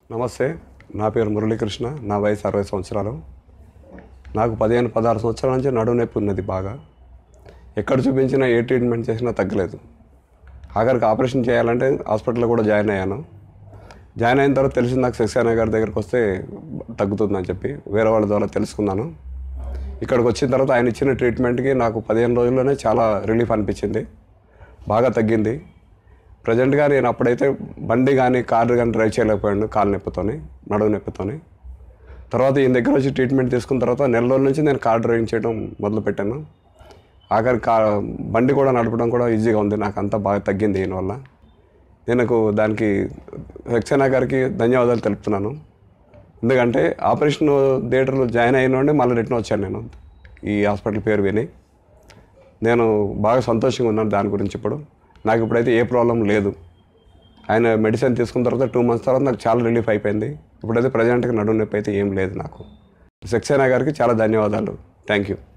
నమస్తే నా పేరు మురళీకృష్ణ నా వయసు అరవై సంవత్సరాలు నాకు పదిహేను పదహారు సంవత్సరాల నుంచి నడుము నొప్పి ఉన్నది బాగా ఎక్కడ చూపించినా ఏ ట్రీట్మెంట్ చేసినా తగ్గలేదు ఆఖరికి ఆపరేషన్ చేయాలంటే హాస్పిటల్లో కూడా జాయిన్ అయ్యాను జాయిన్ అయిన తర్వాత తెలిసింది నాకు సక్సేనా గారి దగ్గరికి వస్తే తగ్గుతుందని చెప్పి వేరే వాళ్ళ ద్వారా తెలుసుకున్నాను ఇక్కడికి వచ్చిన తర్వాత ఆయన ఇచ్చిన ట్రీట్మెంట్కి నాకు పదిహేను రోజుల్లోనే చాలా రిలీఫ్ అనిపించింది బాగా తగ్గింది ప్రజెంట్గా నేను అప్పుడైతే బండి కానీ కారు కానీ డ్రైవ్ చేయలేకపోయాను కాలు నొప్పితోని నడుము నొప్పితోని తర్వాత ఈయన దగ్గర వచ్చి ట్రీట్మెంట్ తీసుకున్న తర్వాత నెల రోజుల నుంచి నేను కార్ డ్రైవింగ్ చేయడం మొదలుపెట్టాను ఆఖరి కా బండి కూడా నడపడం కూడా ఈజీగా ఉంది నాకు అంతా బాగా తగ్గింది దీనివల్ల నేను దానికి సక్సేనా గారికి ధన్యవాదాలు తెలుపుతున్నాను ఎందుకంటే ఆపరేషన్ థియేటర్లో జాయిన్ అయిన నుండి మళ్ళీ రిటర్న్ వచ్చాను నేను ఈ హాస్పిటల్ పేరు విని నేను బాగా సంతోషంగా ఉన్నాను దాని గురించి ఇప్పుడు నాకు ఇప్పుడైతే ఏ ప్రాబ్లం లేదు ఆయన మెడిసిన్ తీసుకున్న తర్వాత టూ మంత్స్ తర్వాత నాకు చాలా రిలీఫ్ అయిపోయింది ఇప్పుడైతే ప్రజెంట్గా నడుము నొప్పి అయితే ఏం లేదు నాకు సక్సేనా గారికి చాలా ధన్యవాదాలు థ్యాంక్ యూ